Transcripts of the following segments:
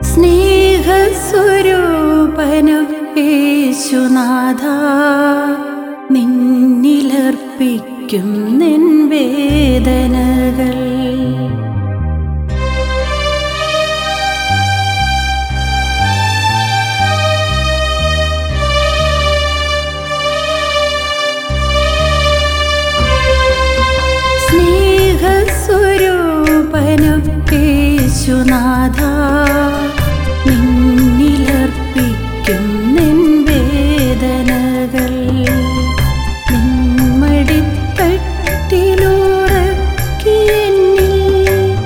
സ്നേഹസ്വരൂപനം യേശുനാഥ നിന്നിലർപ്പിക്കും നിൻ വേദനകൾ സ്നേഹസ്വരൂപനം യേശുനാഥ നിന്നിലർപ്പിക്കും നിൻ വേദനകൾ നിന്മടിത്തട്ടിലുറക്കി എന്നിൽ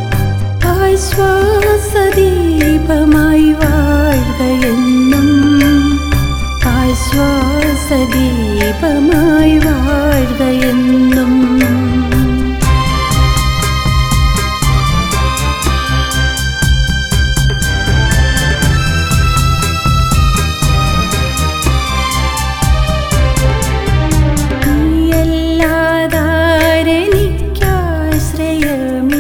ആശ്വാസദീപമായി വാഴുകയെന്നും ആശ്വാസദീപമായി വാഴുകയെന്നും നീയല്ലാതാരെനിക്കാശ്രയമീ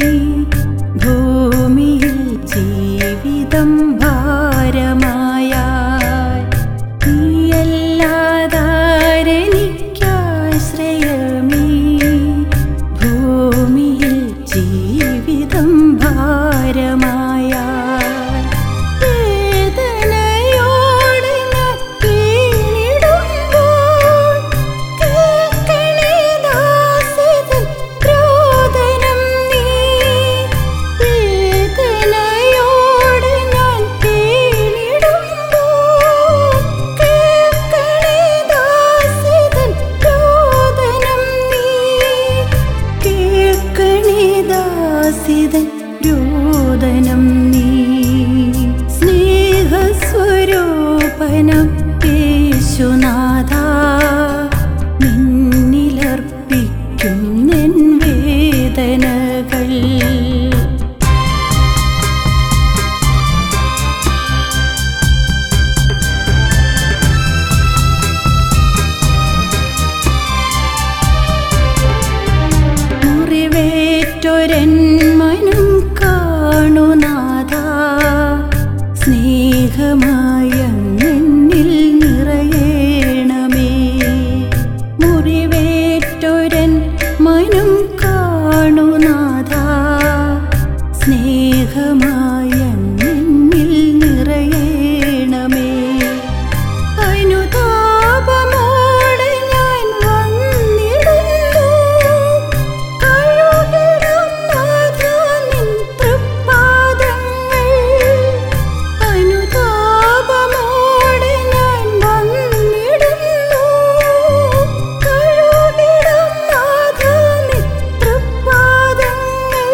ഭൂമിയിൽ ജീവിതം ഭാരമായ നീയല്ലാതാരെനിക്കാശ്രയമീ ഭൂമിയിൽ ജീവിതം ഭാരമായ വേദനയോടെ ഞാൻ വീണിടുമ്പോൾ കേൾക്കണേ ദാസിതൻ രോദനം നീ വേദനയോടെ ഞാൻ വീണിടുമ്പോൾ കേൾക്കണേ ദാസിതൻ രോദനം നീ കേൾക്കണേ ദാസിതൻ രോദനം നീ സ്നേഹസ്വരൂപനം യേശുനാഥ നിന്നിലർപ്പിക്കും നിൻ വേദനകൾ മുറിവേറ്റൊരൻ മനം കാണുനാഥ സ്നേഹമായ നിന്നിൽ നിറയേണമേ മുറിവേറ്റൊരൻ മനം കാണുനാഥ സ്നേഹമായ നിന്നിൽ നിറയേണമേ അനുതാപമോടെ ഞാൻ വന്നിടുന്നു കഴുകിടും നാഥാ നിൻ തൃപ്പാദങ്ങൾ അനുതാപമോടെ ഞാൻ വന്നിടുന്നു കഴുകിടും നാഥാ നിൻ തൃപ്പാദങ്ങൾ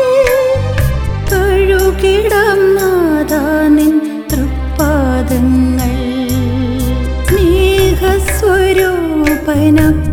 കഴുകിടം നാഥാ നിൻ തൃപ്പാദങ്ങൾ സ്നേഹസ്വരൂപനം